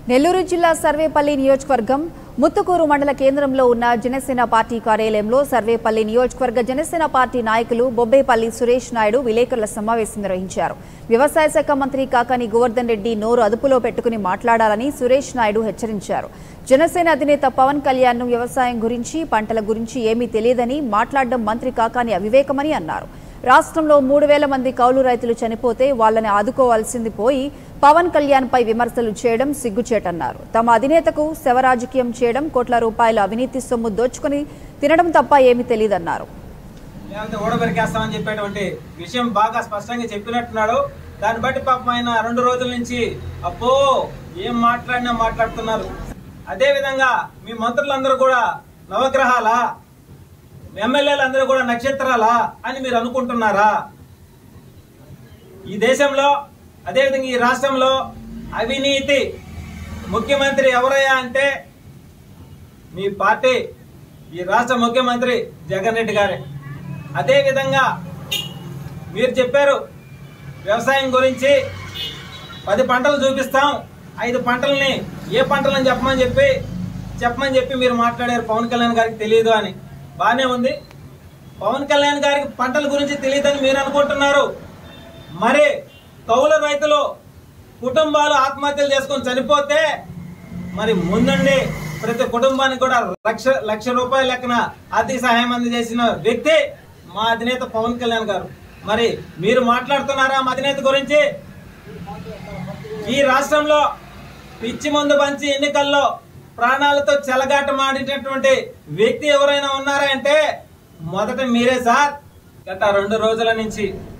నెల్లూరు జిల్లా సర్వేపల్లి నియోజకవర్గం ముత్తుకూరు మండల కేంద్రంలో ఉన్న జనసేన పార్టీ కార్యాలయంలో సర్వేపల్లి నియోజకవర్గ జనసేన పార్టీ నాయకులు బొబ్బేపల్లి సురేష్ నాయుడు విలేకరుల సమావేశం నిర్వహించారు వ్యవసాయ శాఖ మంత్రి కాకాని గోవర్ధన్ రెడ్డి నోరు అదుపులో పెట్టుకుని మాట్లాడాలని సురేష్ నాయుడు హెచ్చరించారు జనసేన అధినేత పవన్ కళ్యాణ్ వ్యవసాయం గురించి పంటల గురించి ఏమీ తెలియదని మాట్లాడడం మంత్రి కాకాని అవివేకమని అన్నారు రాష్ట్రంలో మూడు వేల మంది కౌలు రైతులు చనిపోతే వాళ్ళని ఆదుకోవాల్సింది పోయి పవన్ కళ్యాణ్ పై విమర్శలు చేయడం సిగ్గుచేటన్నారు తమ అధినేతకు శవరాజకీయం చేయడం కోట్ల రూపాయల అవినీతి సొమ్ము దోచుకుని తినడం తప్ప ఏమీ తెలియదన్నారు లేకపోతే ఓడబెరికేస్తామని చెప్పేటువంటి విషయం బాగా స్పష్టంగా చెప్పినట్టున్నాడు దాన్ని బట్టి పాపం ఆయన రెండు రోజుల నుంచి అబ్బో ఏం మాట్లాడినా మాట్లాడుతున్నారు అదే విధంగా మీ మంత్రులందరూ కూడా నవగ్రహాలా ఎమ్మెల్యేలందరూ కూడా నక్షత్రాలా అని మీరు అనుకుంటున్నారా ఈ దేశంలో అదేవిధంగా ఈ రాష్ట్రంలో అవినీతి ముఖ్యమంత్రి ఎవరయ్యా అంటే మీ పార్టీ ఈ రాష్ట్ర ముఖ్యమంత్రి జగన్ రెడ్డి గారే అదే విధంగా మీరు చెప్పారు వ్యవసాయం గురించి పది పంటలు చూపిస్తాం ఐదు పంటలని ఏ పంటలని చెప్పమని చెప్పి చెప్పమని చెప్పి మీరు మాట్లాడారు పవన్ కళ్యాణ్ గారికి తెలియదు అని బాగానే ఉంది పవన్ కళ్యాణ్ గారికి పంటల గురించి తెలియదని మీరు అనుకుంటున్నారు మరి కౌలు రైతులు కుటుంబాలు ఆత్మహత్యలు చేసుకొని చనిపోతే మరి ముందుండి ప్రతి కుటుంబానికి కూడా లక్ష లక్ష రూపాయల లెక్కన ఆర్థిక సహాయం అందజేసిన వ్యక్తి మా అధినేత పవన్ కళ్యాణ్ గారు మరి మీరు మాట్లాడుతున్నారా మా అధినేత గురించి ఈ రాష్ట్రంలో పిచ్చి మందు పంచి ఎన్నికల్లో ప్రాణాలతో చెలగాటమాడినటువంటి వ్యక్తి ఎవరైనా ఉన్నారా అంటే మొదట మీరే సార్ గత రెండు రోజుల నుంచి